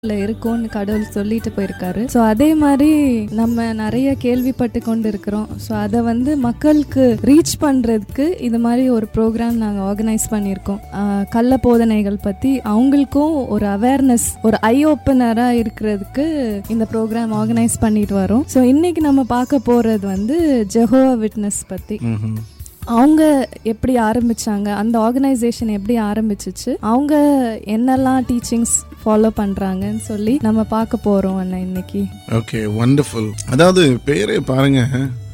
இருக்கும்னு கடவுள் சொல்லிட்டு போயிருக்காரு ஸோ அதே மாதிரி நம்ம நிறைய கேள்விப்பட்டு கொண்டு இருக்கிறோம் ஸோ அதை வந்து மக்களுக்கு ரீச் பண்றதுக்கு இது மாதிரி ஒரு ப்ரோக்ராம் நாங்கள் ஆர்கனைஸ் பண்ணியிருக்கோம் ஆஹ் கள்ள போதனைகள் பத்தி அவங்களுக்கும் ஒரு அவேர்னஸ் ஒரு ஐ ஓப்பனராக இருக்கிறதுக்கு இந்த ப்ரோக்ராம் ஆர்கனைஸ் பண்ணிட்டு வரோம் ஸோ இன்னைக்கு நம்ம பார்க்க போறது வந்து ஜெஹோவா விட்னஸ் பத்தி ம்ஹும். அவங்க எப்படி ஆரம்பிச்சாங்க அந்த ஆர்கனைசேஷன் எப்படி ஆரம்பிச்சிச்சு அவங்க என்னெல்லாம் டீச்சிங்ஸ் ஃபாலோ பண்றாங்கன்னு சொல்லி நம்ம பார்க்க போறோம் அண்ணா இன்னைக்கு ஓகே வண்டர்ஃபுல் அதாவது பேரே பாருங்க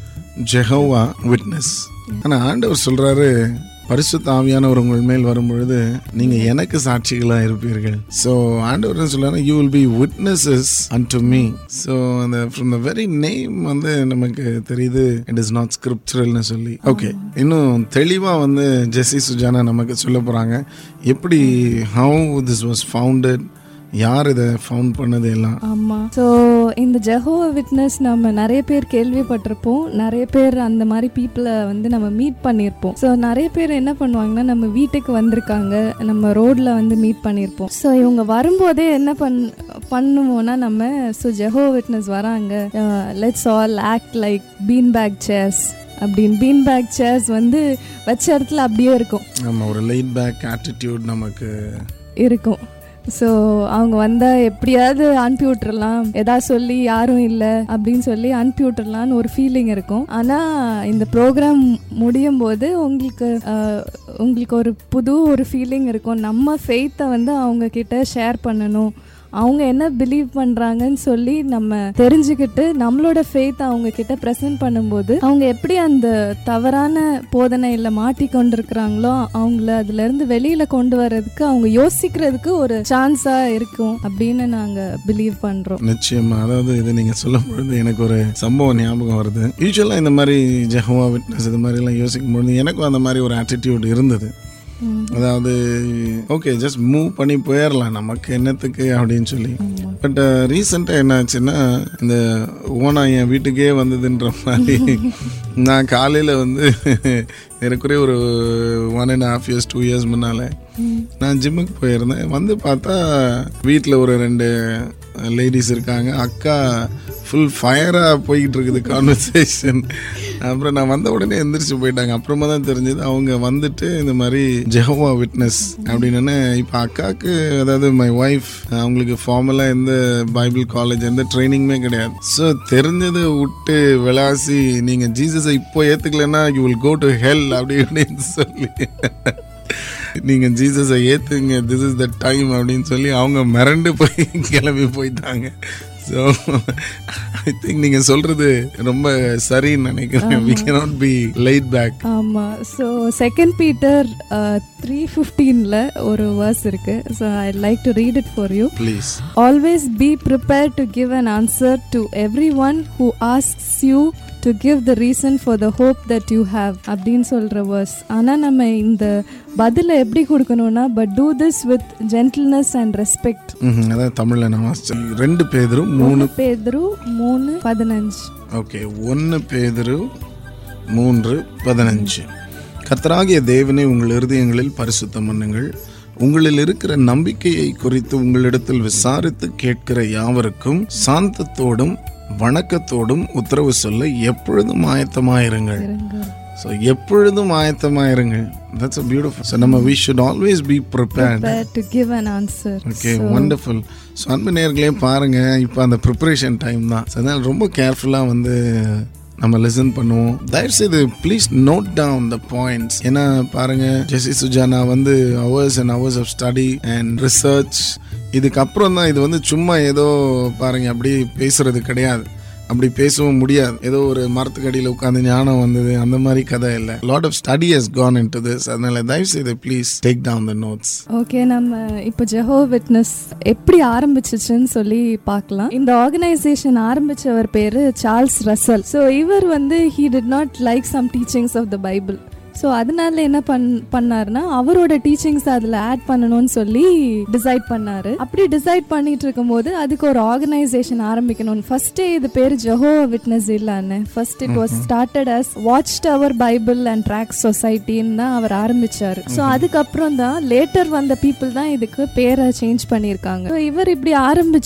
ஜெஹோவா விட்னஸ் ஆனா ஆண்டவர் சொல்றாரு பரிசுத்த ஆவியானவர் உங்கள் மேல் வரும் பொழுது நீங்க எனக்கு சாட்சிகளா இருப்பீர்கள் ஸோ ஆண்டவர் என்ன சொல்றாரு you will be witnesses unto me so அந்த ஃப்ரம் த வெரி நேம் வந்து நமக்கு தெரியுது இட் இஸ் நாட் ஸ்கிரிப்சுரல்னு சொல்லி ஓகே இன்னும் தெளிவா வந்து ஜெசி சுஜானா நமக்கு சொல்ல போறாங்க எப்படி ஹவு திஸ் வாஸ் ஃபவுண்டட் யார் இதை ஃபவுண்ட் பண்ணது எல்லாம் ஆமா ஸோ இந்த ஜெஹோவா விட்னஸ் நம்ம நிறைய பேர் கேள்விப்பட்டிருப்போம் நிறைய பேர் அந்த மாதிரி பீப்புளை வந்து நம்ம மீட் பண்ணியிருப்போம் ஸோ நிறைய பேர் என்ன பண்ணுவாங்கன்னா நம்ம வீட்டுக்கு வந்திருக்காங்க நம்ம ரோட்ல வந்து மீட் பண்ணியிருப்போம் ஸோ இவங்க வரும்போதே என்ன பண் பண்ணுவோம்னா நம்ம ஸோ ஜெஹோவா விட்னஸ் வராங்க let's all act like bean bag chairs அப்படின்னு பீன் பேக் சேர்ஸ் வந்து வச்ச இடத்துல அப்படியே இருக்கும் நம்ம ஒரு லைட் பேக் ஆட்டிடியூட் நமக்கு இருக்கும் ஸோ அவங்க வந்தால் எப்படியாவது அனுப்பி விட்டுறலாம் ஏதாவது சொல்லி யாரும் இல்லை அப்படின்னு சொல்லி அனுப்பி விட்டுறலான்னு ஒரு ஃபீலிங் இருக்கும் ஆனால் இந்த ப்ரோக்ராம் முடியும் போது உங்களுக்கு ஆஹ், உங்களுக்கு ஒரு புது ஒரு ஃபீலிங் இருக்கும் நம்ம ஃபெய்த்தை வந்து அவங்க கிட்ட ஷேர் பண்ணணும் அவங்க என்ன பிலீவ் பண்றாங்கன்னு சொல்லி நம்ம தெரிஞ்சுக்கிட்டு நம்மளோட ஃபெய்த் அவங்க கிட்ட ப்ரெசென்ட் பண்ணும்போது அவங்க எப்படி அந்த தவறான போதனையில மாட்டி கொண்டிருக்கிறாங்களோ அவங்கள அதுல இருந்து வெளியில கொண்டு வர்றதுக்கு அவங்க யோசிக்கிறதுக்கு ஒரு சான்ஸா இருக்கும் அப்படின்னு நாங்க பிலீவ் பண்றோம் நிச்சயமா அதாவது இது நீங்க சொல்லும் பொழுது எனக்கு ஒரு சம்பவம் ஞாபகம் வருது யூஸ்வலாக இந்த மாதிரி ஜெஹோவா விட்னஸ் இது மாதிரி எல்லாம் யோசிக்கும் பொழுது எனக்கும் அந்த மாதிரி ஒரு ஆட்டிடியூட் இருந்தது ம். அதாவது ஓகே ஜஸ்ட் மூவ் பண்ணி போயிடலாம் நமக்கு என்னத்துக்கு அப்படின்னு சொல்லி ஆமா. பட் ரீசெண்டாக என்ன ஆச்சுன்னா இந்த ஓனா என் வீட்டுக்கே வந்ததுன்ற மாதிரி நான் காலையில் வந்து எனக்குரிய ஒரு one and half years two years முன்னால் ம். நான் ஜிம்முக்கு போயிருந்தேன் வந்து பார்த்தா வீட்டில் ஒரு ரெண்டு லேடிஸ் இருக்காங்க அக்கா ஃபுல் ஃபயராக போய்கிட்டு இருக்குது கான்வர்சேஷன் அப்புறம் நான் வந்த உடனே எந்திரிச்சு போயிட்டாங்க அப்புறமா தான் தெரிஞ்சது அவங்க வந்துட்டு இந்த மாதிரி ஜெஹோவா விட்னஸ் அப்படின்னு இப்போ அக்காவுக்கு அதாவது மை ஒய்ஃப் அவங்களுக்கு ஃபார்மலாக எந்த பைபிள் காலேஜ் எந்த ட்ரைனிங்குமே கிடையாது ஸோ தெரிஞ்சதை விட்டு விளாசி நீங்கள் ஜீசஸை இப்போ ஏற்றுக்கலைன்னா you will go to hell அப்படி இப்படின்னு சொல்லி நீங்கள் ஜீசஸை ஏற்றுங்க திஸ் இஸ் த டைம் அப்படின்னு சொல்லி அவங்க மிரண்டு போய் கிளம்பி போயிட்டாங்க ஸோ ஐ திங்க் நீங்கள் சொல்கிறது ரொம்ப சரின்னு நினைக்கிறேன் we cannot be laid back ஆமா ஸோ செகண்ட் பீட்டர் த்ரீ ஃபிஃப்டீனில் ஒரு வேர்ஸ் இருக்கு so I like to read it for you please Always be prepared to give an answer to everyone who asks you to give the reason for the hope that you have அப்படின்னு சொல்ற verse ஆனா நம்ம இந்த பதிலை எப்படி கொடுக்கணும்னா but do this with gentleness and respect அதான் தமிழில் நான் வாசிச்சேன் ரெண்டு பேதரும் மூணு பேதரு மூணு பதினஞ்சு ஓகே ஒன்று பேதரு மூன்று பதினஞ்சு கர்த்தராகிய தேவனை உங்கள் இருதயங்களில் பரிசுத்தம் பண்ணுங்கள் உங்களில் இருக்கிற நம்பிக்கையை குறித்து உங்களிடத்தில் விசாரித்து கேட்கிற யாவருக்கும் சாந்தத்தோடும் வணக்கத்தோடும் உத்தரவு சொல்ல எப்பொழுதும் ஆயத்தமாயிருங்கள் இருங்க ஸோ எப்பொழுதும் ஆயத்தமாயிருங்கள் தட்ஸ் அ பியூட்டிஃபுல் ஸோ நம்ம we should always be prepared Prepare to give an answer okay wonderful so அன்பு நேர்களே பாருங்க இப்போ அந்த ப்ரிப்பரேஷன் டைம் தான் ஸோ அதனால் ரொம்ப கேர்ஃபுல்லாக வந்து நம்ம லிசன் பண்ணுவோம் தயவுசெய்து please note down the points ஏன்னா பாருங்க ஜெசி சுஜானா வந்து hours and hours of study and research இதுக்கப்புறம் தான் இது வந்து சும்மா ஏதோ பாருங்க அப்படி பேசுறது கிடையாது அப்படி பேசவும் முடியாது ஏதோ ஒரு மரத்துக்கடியில் உட்காந்து ஞானம் வந்தது அந்த மாதிரி கதை இல்லை lot of study has gone into this அதனால தயவுசெய்து please take down the notes okay நம்ம இப்போ ஜெஹோ விட்னஸ் எப்படி ஆரம்பிச்சிச்சுன்னு சொல்லி பார்க்கலாம் இந்த ஆர்கனைசேஷன் ஆரம்பிச்சவர் பேரு சார்ல்ஸ் ரசல் ஸோ இவர் வந்து he did not like some teachings of the Bible so அதனால என்ன பண் பண்ணாருன்னா அவரோட டீச்சிங்ஸ் அதில் ஆட் பண்ணணும்னு சொல்லி டிசைட் பண்ணாரு அப்படி டிசைட் பண்ணிட்டு இருக்கும்போது அதுக்கு ஒரு ஆர்கனைசேஷன் ஆரம்பிக்கணும் ஃபர்ஸ்டே இது பேர் ஜெஹோ விட்னஸ் இல்லன்னு first it was started as watch tower Bible and tract சொசைட்டின்னு தான் அவர் ஆரம்பிச்சாரு ஸோ அதுக்கப்புறம் தான் லேட்டர் வந்த பீப்புள் தான் இதுக்கு பேரை சேஞ்ச் பண்ணியிருக்காங்க So இவர் இப்படி ஆரம்பிச்ச